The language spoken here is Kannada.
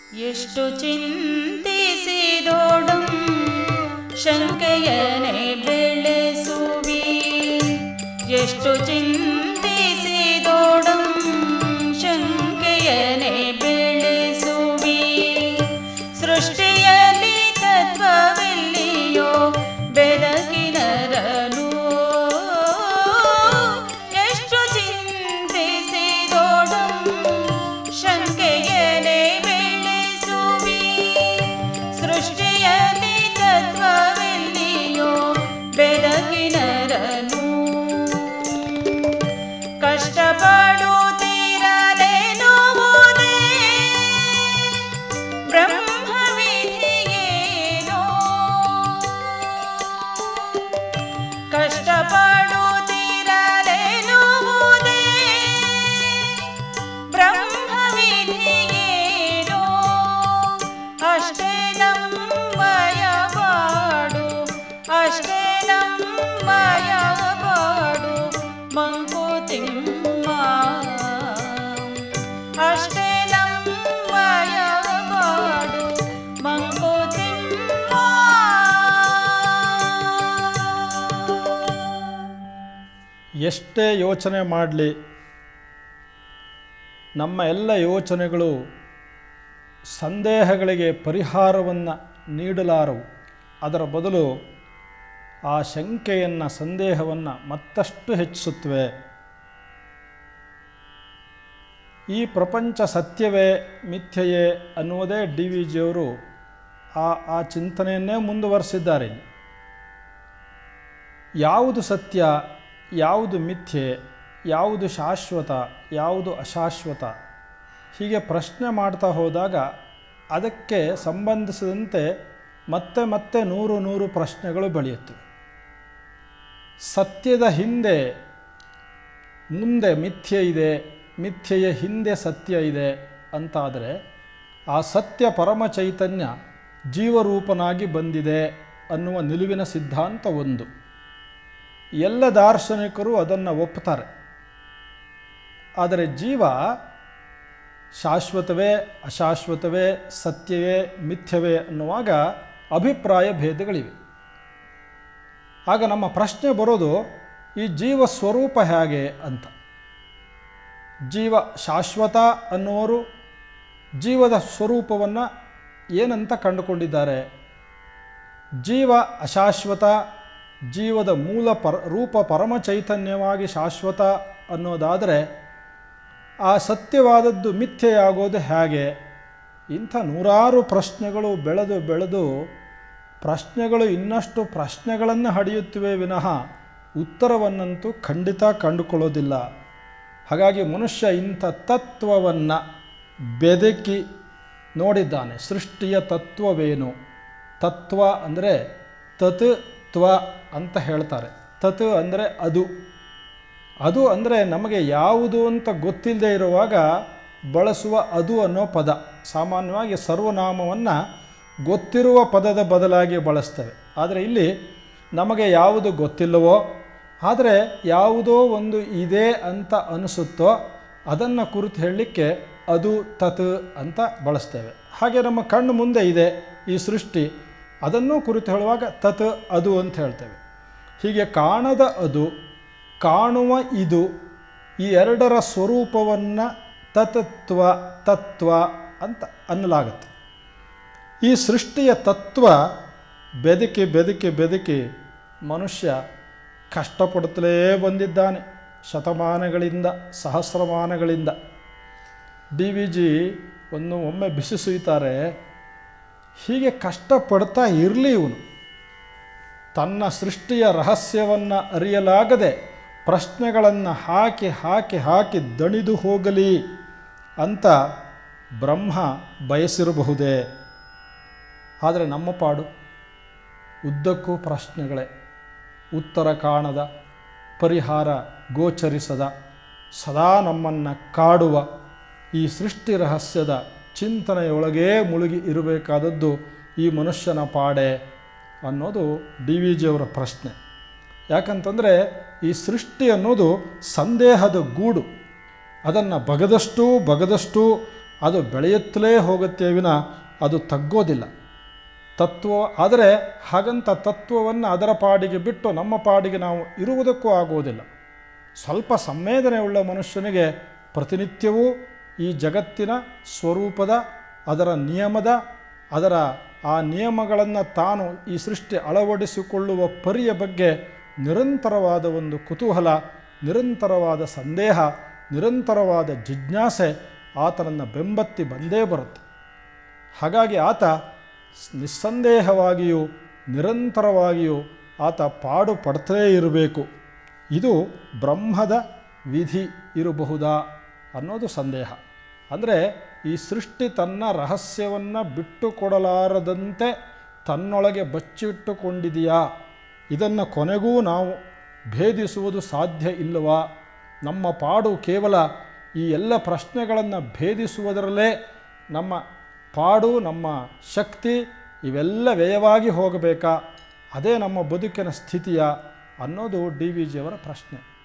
ಎಷ್ಟು ಚಿಂತಿಸಿದೋಡು ಶಂಕೆಯನೆ ಬೆಳೆಸುವಿ ಎಷ್ಟು ಚಿಂತಿಸಿದೋಡು ಶಂಕೆಯನೆ ಬೆಳೆಸುವಿ ಸೃಷ್ಟಿಯಲ್ಲಿ ತತ್ವವೆಲ್ಲಿಯೋ ಬೆಳಕಿನರನು ಎಷ್ಟು ಚಿಂತಿಸಿದೋಡು ಶಂಕೆಯನೆ ಬೆಳೆಸುವಿ ಸೃಷ್ಟಿಯಲ್ಲಿ ತತ್ವವೆಲ್ಲಿಯೋ ಬೆಳಕಿನರನು ಕಷ್ಟಪಡುತ್ತಿರಲೇನುವುದೇ ಬ್ರಹ್ಮವಿಧಿಯೇನೋ ಕಷ್ಟಪಡುತ್ತಿರಲೇನುವುದೇ ಬ್ರಹ್ಮವಿಧಿಯೇನೋ ಅಷ್ಟೇ ನಮ್ಮಯ ಬಾಡು ಅಷ್ಟೇ ನಮ್ಮಯ ಬಾಡು ಮಂಕುತಿಮ್ಮ ಅಷ್ಟೇ ನಮ್ಮಯ ಬಾಡು ಮಂಕುತಿಮ್ಮ ಎಷ್ಟೇ ಯೋಚನೆ ಮಾಡಲಿ ನಮ್ಮ ಎಲ್ಲ ಯೋಚನೆಗಳು ಸಂದೇಹಗಳಿಗೆ ಪರಿಹಾರವನ್ನು ನೀಡಲಾರವು ಅದರ ಬದಲು ಆ ಶಂಕೆಯನ್ನು ಸಂದೇಹವನ್ನು ಮತ್ತಷ್ಟು ಹೆಚ್ಚಿಸುತ್ತವೆ ಈ ಪ್ರಪಂಚ ಸತ್ಯವೇ ಮಿಥ್ಯೆಯೇ ಅನ್ನುವುದೇ ಡಿ ವಿ ಜಿಯವರು ಆ ಆ ಚಿಂತನೆಯನ್ನೇ ಮುಂದುವರೆಸಿದ್ದಾರೆ ಇಲ್ಲಿ ಯಾವುದು ಸತ್ಯ ಯಾವುದು ಮಿಥ್ಯೆ ಯಾವುದು ಶಾಶ್ವತ ಯಾವುದು ಅಶಾಶ್ವತ ಹೀಗೆ ಪ್ರಶ್ನೆ ಮಾಡ್ತಾ ಹೋದಾಗ ಅದಕ್ಕೆ ಸಂಬಂಧಿಸಿದಂತೆ ಮತ್ತೆ ಮತ್ತೆ ನೂರು ನೂರು ಪ್ರಶ್ನೆಗಳು ಬೆಳೆಯುತ್ತವೆ ಸತ್ಯದ ಹಿಂದೆ ಮುಂದೆ ಮಿಥ್ಯೆ ಇದೆ ಮಿಥ್ಯೆಯ ಹಿಂದೆ ಸತ್ಯ ಇದೆ ಅಂತಾದರೆ ಆ ಸತ್ಯ ಪರಮ ಚೈತನ್ಯ ಜೀವರೂಪನಾಗಿ ಬಂದಿದೆ ಅನ್ನುವ ನಿಲುವಿನ ಸಿದ್ಧಾಂತ ಒಂದು ಎಲ್ಲ ದಾರ್ಶನಿಕರು ಅದನ್ನು ಒಪ್ಪುತ್ತಾರೆ ಆದರೆ ಜೀವ ಶಾಶ್ವತವೇ ಅಶಾಶ್ವತವೇ ಸತ್ಯವೇ ಮಿಥ್ಯವೇ ಅನ್ನುವಾಗ ಅಭಿಪ್ರಾಯ ಭೇದಗಳಿವೆ ಆಗ ನಮ್ಮ ಪ್ರಶ್ನೆ ಬರೋದು ಈ ಜೀವ ಸ್ವರೂಪ ಹೇಗೆ ಅಂತ ಜೀವ ಶಾಶ್ವತ ಅನ್ನುವರು ಜೀವದ ಸ್ವರೂಪವನ್ನು ಏನಂತ ಕಂಡುಕೊಂಡಿದ್ದಾರೆ ಜೀವ ಅಶಾಶ್ವತ ಜೀವದ ಮೂಲ ಪರ ರೂಪ ಪರಮ ಚೈತನ್ಯವಾಗಿ ಶಾಶ್ವತ ಅನ್ನೋದಾದರೆ ಆ ಸತ್ಯವಾದದ್ದು ಮಿಥ್ಯೆಯಾಗೋದು ಹೇಗೆ ಇಂಥ ನೂರಾರು ಪ್ರಶ್ನೆಗಳು ಬೆಳೆದು ಬೆಳೆದು ಪ್ರಶ್ನೆಗಳು ಇನ್ನಷ್ಟು ಪ್ರಶ್ನೆಗಳನ್ನು ಹಡಿಯುತ್ತಿವೆ ವಿನಃ ಉತ್ತರವನ್ನಂತೂ ಖಂಡಿತ ಕಂಡುಕೊಳ್ಳೋದಿಲ್ಲ ಹಾಗಾಗಿ ಮನುಷ್ಯ ಇಂಥ ತತ್ವವನ್ನು ಬೆದಕಿ ನೋಡಿದ್ದಾನೆ ಸೃಷ್ಟಿಯ ತತ್ವವೇನು ತತ್ವ ಅಂದರೆ ತತ್ ತ್ವ ಅಂತ ಹೇಳ್ತಾರೆ ತತ್ ಅಂದರೆ ಅದು ಅದು ಅಂದರೆ ನಮಗೆ ಯಾವುದು ಅಂತ ಗೊತ್ತಿಲ್ಲದೆ ಇರುವಾಗ ಬಳಸುವ ಅದು ಅನ್ನೋ ಪದ ಸಾಮಾನ್ಯವಾಗಿ ಸರ್ವನಾಮವನ್ನು ಗೊತ್ತಿರುವ ಪದದ ಬದಲಾಗಿ ಬಳಸ್ತೇವೆ ಆದರೆ ಇಲ್ಲಿ ನಮಗೆ ಯಾವುದು ಗೊತ್ತಿಲ್ಲವೋ ಆದರೆ ಯಾವುದೋ ಒಂದು ಇದೆ ಅಂತ ಅನಿಸುತ್ತೋ ಅದನ್ನು ಕುರಿತು ಹೇಳಲಿಕ್ಕೆ ಅದು ತತ್ ಅಂತ ಬಳಸ್ತೇವೆ ಹಾಗೆ ನಮ್ಮ ಕಣ್ಣು ಮುಂದೆ ಇದೆ ಈ ಸೃಷ್ಟಿ ಅದನ್ನು ಕುರಿತು ಹೇಳುವಾಗ ತತ್ ಅದು ಅಂತ ಹೇಳ್ತೇವೆ ಹೀಗೆ ಕಾಣದ ಅದು ಕಾಣುವ ಇದು ಈ ಎರಡರ ಸ್ವರೂಪವನ್ನು ತತತ್ವ ತತ್ವ ಅಂತ ಅನ್ನಲಾಗುತ್ತೆ ಈ ಸೃಷ್ಟಿಯ ತತ್ವ ಬೆದಕಿ ಬೆದಕಿ ಬೆದಕಿ ಮನುಷ್ಯ ಕಷ್ಟಪಡುತ್ತಲೇ ಬಂದಿದ್ದಾನೆ ಶತಮಾನಗಳಿಂದ ಸಹಸ್ರಮಾನಗಳಿಂದ ಡಿ ವಿ ಜಿ ಒಂದು ಒಮ್ಮೆ ಬಿಸಿ ಸುಯ್ತಾರೆ ಹೀಗೆ ಕಷ್ಟಪಡ್ತಾ ಇರಲಿ ಇವನು ತನ್ನ ಸೃಷ್ಟಿಯ ರಹಸ್ಯವನ್ನು ಅರಿಯಲಾಗದೆ ಪ್ರಶ್ನೆಗಳನ್ನು ಹಾಕಿ ಹಾಕಿ ಹಾಕಿ ದಣಿದು ಹೋಗಲಿ ಅಂತ ಬ್ರಹ್ಮ ಬಯಸಿರಬಹುದೇ ಆದರೆ ನಮ್ಮ ಪಾಡು ಉದ್ದಕ್ಕೂ ಪ್ರಶ್ನೆಗಳೇ ಉತ್ತರ ಕಾಣದ ಪರಿಹಾರ ಗೋಚರಿಸದ ಸದಾ ನಮ್ಮನ್ನು ಕಾಡುವ ಈ ಸೃಷ್ಟಿ ರಹಸ್ಯದ ಚಿಂತನೆಯೊಳಗೇ ಮುಳುಗಿ ಇರಬೇಕಾದದ್ದು ಈ ಮನುಷ್ಯನ ಪಾಡೆ ಅನ್ನೋದು ಡಿ ವಿ ಜಿಯವರ ಪ್ರಶ್ನೆ ಯಾಕಂತಂದರೆ ಈ ಸೃಷ್ಟಿ ಅನ್ನೋದು ಸಂದೇಹದ ಗೂಡು ಅದನ್ನು ಬಗದಷ್ಟು ಬಗದಷ್ಟು ಅದು ಬೆಳೆಯುತ್ತಲೇ ಹೋಗುತ್ತೆ ವಿನ ಅದು ತಗ್ಗೋದಿಲ್ಲ ತತ್ವ ಆದರೆ ಹಾಗಂತ ತತ್ವವನ್ನು ಅದರ ಪಾಡಿಗೆ ಬಿಟ್ಟು ನಮ್ಮ ಪಾಡಿಗೆ ನಾವು ಇರುವುದಕ್ಕೂ ಆಗುವುದಿಲ್ಲ ಸ್ವಲ್ಪ ಸಂವೇದನೆ ಉಳ್ಳ ಮನುಷ್ಯನಿಗೆ ಪ್ರತಿನಿತ್ಯವೂ ಈ ಜಗತ್ತಿನ ಸ್ವರೂಪದ ಅದರ ನಿಯಮದ ಅದರ ಆ ನಿಯಮಗಳನ್ನು ತಾನು ಈ ಸೃಷ್ಟಿ ಅಳವಡಿಸಿಕೊಳ್ಳುವ ಪರಿಯ ಬಗ್ಗೆ ನಿರಂತರವಾದ ಒಂದು ಕುತೂಹಲ ನಿರಂತರವಾದ ಸಂದೇಹ ನಿರಂತರವಾದ ಜಿಜ್ಞಾಸೆ ಆತನನ್ನು ಬೆಂಬತ್ತಿ ಬಂದೇ ಬರುತ್ತೆ ಹಾಗಾಗಿ ಆತ ಸ್- ನಿಸ್ಸಂದೇಹವಾಗಿಯೂ ನಿರಂತರವಾಗಿಯೂ ಆತ ಪಾಡು ಪಡ್ತಲೇ ಇರಬೇಕು ಇದು ಬ್ರಹ್ಮದ ವಿಧಿ ಇರಬಹುದಾ ಅನ್ನೋದು ಸಂದೇಹ ಅಂದರೆ ಈ ಸೃಷ್ಟಿ ತನ್ನ ರಹಸ್ಯವನ್ನು ಬಿಟ್ಟುಕೊಡಲಾರದಂತೆ ತನ್ನೊಳಗೆ ಬಚ್ಚಿಟ್ಟುಕೊಂಡಿದೆಯಾ ಇದನ್ನು ಕೊನೆಗೂ ನಾವು ಭೇದಿಸುವುದು ಸಾಧ್ಯ ಇಲ್ಲವಾ ನಮ್ಮ ಪಾಡು ಕೇವಲ ಈ ಎಲ್ಲ ಪ್ರಶ್ನೆಗಳನ್ನು ಭೇದಿಸುವುದರಲ್ಲೇ ನಮ್ಮ ಪಾಡು ನಮ್ಮ ಶಕ್ತಿ ಇವೆಲ್ಲ ವ್ಯಯವಾಗಿ ಹೋಗಬೇಕಾ ಅದೇ ನಮ್ಮ ಬದುಕಿನ ಸ್ಥಿತಿಯ ಅನ್ನೋದು ಡಿ ವಿ ಜಿಯವರ ಪ್ರಶ್ನೆ